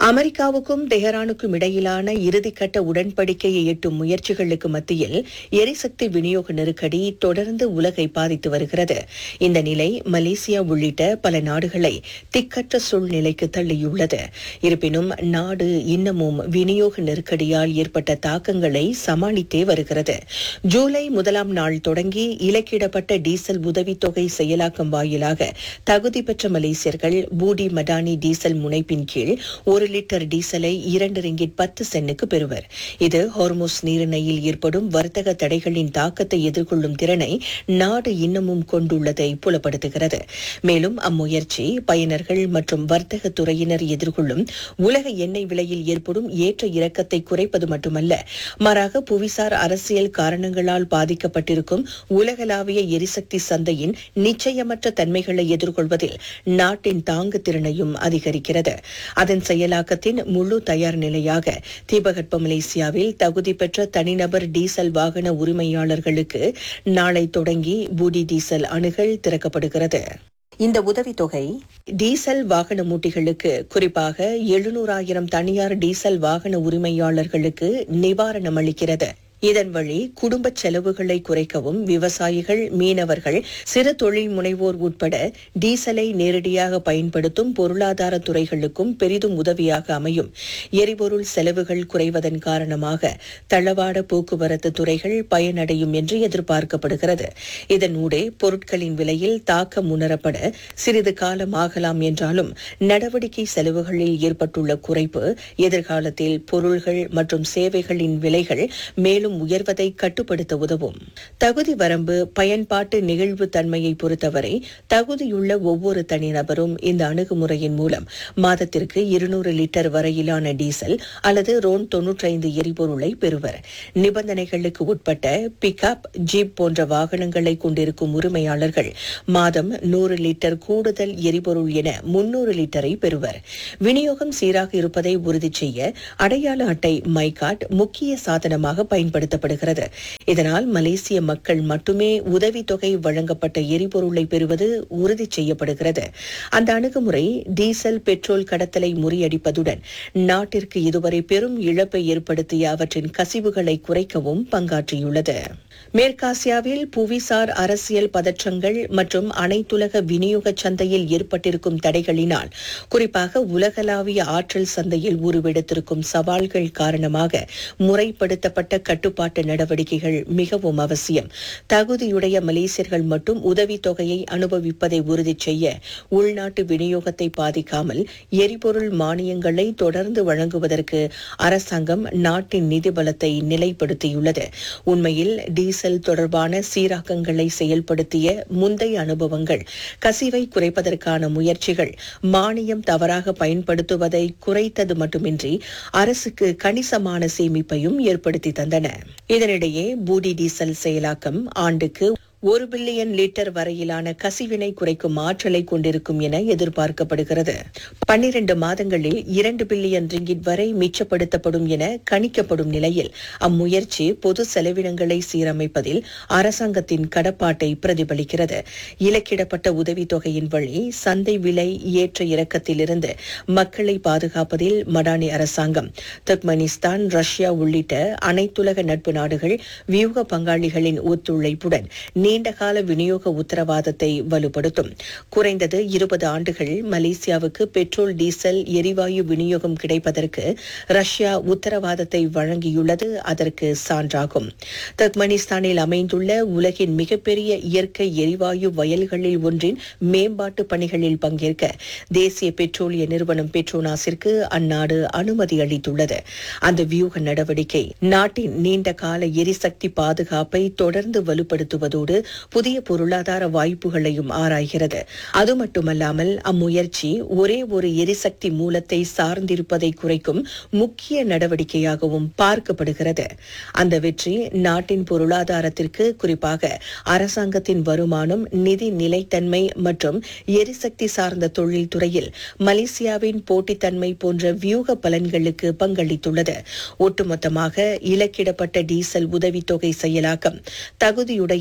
அமெரிக்காவுக்கும் தெஹரானுக்கும் இடையிலான இறுதிக்கட்ட உடன்படிக்கையை எட்டும் முயற்சிகளுக்கு மத்தியில் எரிசக்தி விநியோக நெருக்கடி தொடர்ந்து உலகை பாதித்து வருகிறது இந்த நிலை மலேசியா உள்ளிட்ட பல நாடுகளை திக்கற்ற சூழ்நிலைக்கு தள்ளியுள்ளது இருப்பினும் நாடு இன்னமும் விநியோக நெருக்கடியால் ஏற்பட்ட தாக்கங்களை சமாளித்தே வருகிறது ஜூலை முதலாம் நாள் தொடங்கி இலக்கிடப்பட்ட டீசல் உதவித்தொகை செயலாக்கம் வாயிலாக தகுதி பெற்ற மலேசியர்கள் பூடி மடானி டீசல் முனைப்பின் கீழ் ஒரு லிட்டர் டீசலை இரண்டு ரிங்கிட் பத்து சென்னுக்கு பெறுவர் இது ஹார்மோஸ் நீரிணையில் ஏற்படும் வர்த்தக தடைகளின் தாக்கத்தை எதிர்கொள்ளும் திறனை நாடு இன்னமும் கொண்டுள்ளதை புலப்படுத்துகிறது மேலும் அம்முயற்சி பயனர்கள் மற்றும் வர்த்தக துறையினர் எதிர்கொள்ளும் உலக எண்ணெய் விலையில் ஏற்படும் ஏற்ற இறக்கத்தை குறைப்பது மட்டுமல்ல மாறாக புவிசார் அரசியல் காரணங்களால் பாதிக்கப்பட்டிருக்கும் உலகளாவிய எரிசக்தி சந்தையின் நிச்சயமற்ற தன்மைகளை எதிர்கொள்வதில் நாட்டின் தாங்கு திறனையும் அதிகரிக்கிறது அதன் செயலாக்கத்தின் முழு தயார் நிலையாக தீபகற்ப மலேசியாவில் தகுதி பெற்ற தனிநபர் டீசல் வாகன உரிமையாளர்களுக்கு நாளை தொடங்கி பூடி டீசல் அணுகல் திறக்கப்படுகிறது இந்த உதவித்தொகை டீசல் வாகன மூட்டிகளுக்கு குறிப்பாக எழுநூறாயிரம் தனியார் டீசல் வாகன உரிமையாளர்களுக்கு நிவாரணம் அளிக்கிறது இதன் வழி குடும்ப செலவுகளை குறைக்கவும் விவசாயிகள் மீனவர்கள் சிறு தொழில் முனைவோர் உட்பட டீசலை நேரடியாக பயன்படுத்தும் பொருளாதார துறைகளுக்கும் பெரிதும் உதவியாக அமையும் எரிபொருள் செலவுகள் குறைவதன் காரணமாக தளவாட போக்குவரத்து துறைகள் பயனடையும் என்று எதிர்பார்க்கப்படுகிறது இதனூடே பொருட்களின் விலையில் தாக்கம் உணரப்பட சிறிது காலம் ஆகலாம் என்றாலும் நடவடிக்கை செலவுகளில் ஏற்பட்டுள்ள குறைப்பு எதிர்காலத்தில் பொருள்கள் மற்றும் சேவைகளின் விலைகள் மேலும் மேலும் உயர்வதை கட்டுப்படுத்த உதவும் தகுதி வரம்பு பயன்பாட்டு நிகழ்வு தன்மையை பொறுத்தவரை தகுதியுள்ள ஒவ்வொரு தனிநபரும் இந்த அணுகுமுறையின் மூலம் மாதத்திற்கு இருநூறு லிட்டர் வரையிலான டீசல் அல்லது ரோன் தொன்னூற்றைந்து எரிபொருளை பெறுவர் நிபந்தனைகளுக்கு உட்பட்ட பிக்அப் ஜீப் போன்ற வாகனங்களை கொண்டிருக்கும் உரிமையாளர்கள் மாதம் நூறு லிட்டர் கூடுதல் எரிபொருள் என முன்னூறு லிட்டரை பெறுவர் விநியோகம் சீராக இருப்பதை உறுதி செய்ய அடையாள அட்டை மைகாட் முக்கிய சாதனமாக பயன்படுத்த பயன்படுத்தப்படுகிறது இதனால் மலேசிய மக்கள் மட்டுமே உதவித்தொகை வழங்கப்பட்ட எரிபொருளை பெறுவது உறுதி செய்யப்படுகிறது அந்த அணுகுமுறை டீசல் பெட்ரோல் கடத்தலை முறியடிப்பதுடன் நாட்டிற்கு இதுவரை பெரும் இழப்பை ஏற்படுத்திய அவற்றின் கசிவுகளை குறைக்கவும் பங்காற்றியுள்ளது மேற்காசியாவில் புவிசார் அரசியல் பதற்றங்கள் மற்றும் அனைத்துலக விநியோக சந்தையில் ஏற்பட்டிருக்கும் தடைகளினால் குறிப்பாக உலகளாவிய ஆற்றல் சந்தையில் உருவெடுத்திருக்கும் சவால்கள் காரணமாக முறைப்படுத்தப்பட்ட கட்டுப்பாட்டு நடவடிக்கைகள் மிகவும் அவசியம் தகுதியுடைய மலேசியர்கள் மட்டும் உதவித்தொகையை அனுபவிப்பதை உறுதி செய்ய உள்நாட்டு விநியோகத்தை பாதிக்காமல் எரிபொருள் மானியங்களை தொடர்ந்து வழங்குவதற்கு அரசாங்கம் நாட்டின் நிதி பலத்தை நிலைப்படுத்தியுள்ளது உண்மையில் டீசல் தொடர்பான சீராக்கங்களை செயல்படுத்திய முந்தைய அனுபவங்கள் கசிவை குறைப்பதற்கான முயற்சிகள் மானியம் தவறாக பயன்படுத்துவதை குறைத்தது மட்டுமின்றி அரசுக்கு கணிசமான சேமிப்பையும் ஏற்படுத்தி தந்தன இதனிடையே பூடி டீசல் செயலாக்கம் ஆண்டுக்கு ஒரு பில்லியன் லிட்டர் வரையிலான கசிவினை குறைக்கும் ஆற்றலை கொண்டிருக்கும் என எதிர்பார்க்கப்படுகிறது பன்னிரண்டு மாதங்களில் இரண்டு பில்லியன் ரிங்கிட் வரை மிச்சப்படுத்தப்படும் என கணிக்கப்படும் நிலையில் அம்முயற்சி பொது செலவினங்களை சீரமைப்பதில் அரசாங்கத்தின் கடப்பாட்டை பிரதிபலிக்கிறது இலக்கிடப்பட்ட உதவித்தொகையின் வழி சந்தை விலை ஏற்ற இறக்கத்திலிருந்து மக்களை பாதுகாப்பதில் மடானி அரசாங்கம் துர்க்மெனிஸ்தான் ரஷ்யா உள்ளிட்ட அனைத்துலக நட்பு நாடுகள் வியூக பங்காளிகளின் ஒத்துழைப்புடன் நீண்டகால விநியோக உத்தரவாதத்தை வலுப்படுத்தும் குறைந்தது இருபது ஆண்டுகள் மலேசியாவுக்கு பெட்ரோல் டீசல் எரிவாயு விநியோகம் கிடைப்பதற்கு ரஷ்யா உத்தரவாதத்தை வழங்கியுள்ளது அதற்கு சான்றாகும் துர்க்மெனிஸ்தானில் அமைந்துள்ள உலகின் மிகப்பெரிய இயற்கை எரிவாயு வயல்களில் ஒன்றின் மேம்பாட்டு பணிகளில் பங்கேற்க தேசிய பெட்ரோலிய நிறுவனம் பெட்ரோனாஸிற்கு அந்நாடு அனுமதி அளித்துள்ளது அந்த வியூக நடவடிக்கை நாட்டின் நீண்ட கால எரிசக்தி பாதுகாப்பை தொடர்ந்து வலுப்படுத்துவதோடு புதிய பொருளாதார வாய்ப்புகளையும் ஆராய்கிறது அது மட்டுமல்லாமல் அம்முயற்சி ஒரே ஒரு எரிசக்தி மூலத்தை சார்ந்திருப்பதை குறைக்கும் முக்கிய நடவடிக்கையாகவும் பார்க்கப்படுகிறது அந்த வெற்றி நாட்டின் பொருளாதாரத்திற்கு குறிப்பாக அரசாங்கத்தின் வருமானம் நிதி நிலைத்தன்மை மற்றும் எரிசக்தி சார்ந்த தொழில்துறையில் மலேசியாவின் போட்டித்தன்மை போன்ற வியூக பலன்களுக்கு பங்களித்துள்ளது ஒட்டுமொத்தமாக இலக்கிடப்பட்ட டீசல் உதவித்தொகை செயலாக்கம் தகுதியுடைய எல்லா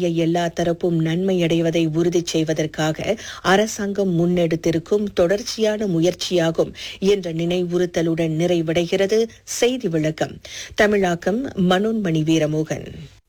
தரப்பும் நன்மையடைவதை உறுதி செய்வதற்காக அரசாங்கம் முன்னெடுத்திருக்கும் தொடர்ச்சியான முயற்சியாகும் என்ற நினைவுறுத்தலுடன் நிறைவடைகிறது செய்தி விளக்கம் தமிழாக்கம் மனோன்மணி வீரமோகன்